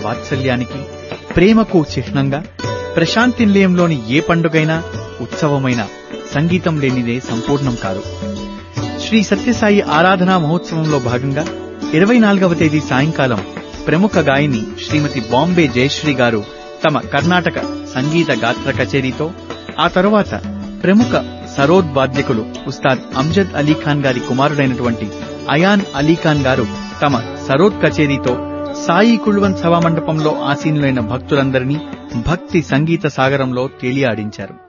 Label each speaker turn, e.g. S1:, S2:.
S1: వాత్సల్యానికి ప్రేమకు చిహ్నంగా ప్రశాంతి నిలయంలోని ఏ పండుగైనా ఉత్సవమైనా సంగీతం లేనిదే సంపూర్ణం కాదు శ్రీ సత్యసాయి ఆరాధనా మహోత్సవంలో భాగంగా ఇరవై నాలుగవ తేదీ సాయంకాలం ప్రముఖ గాయని శ్రీమతి బాంబే జయశ్రీ గారు తమ కర్ణాటక సంగీత గాత్ర కచేరీతో ఆ తరువాత ప్రముఖ సరోద్వాద్యకులు ఉస్తాద్ అంజద్ అలీ ఖాన్ గారి కుమారుడైనటువంటి అయాన్ అలీ ఖాన్ గారు తమ సరోద్ కచేరీతో సాయి కుళ్వన్ సభామండపంలో ఆసీనులైన భక్తులందరినీ భక్తి సంగీత సాగరంలో తేలియాడించారు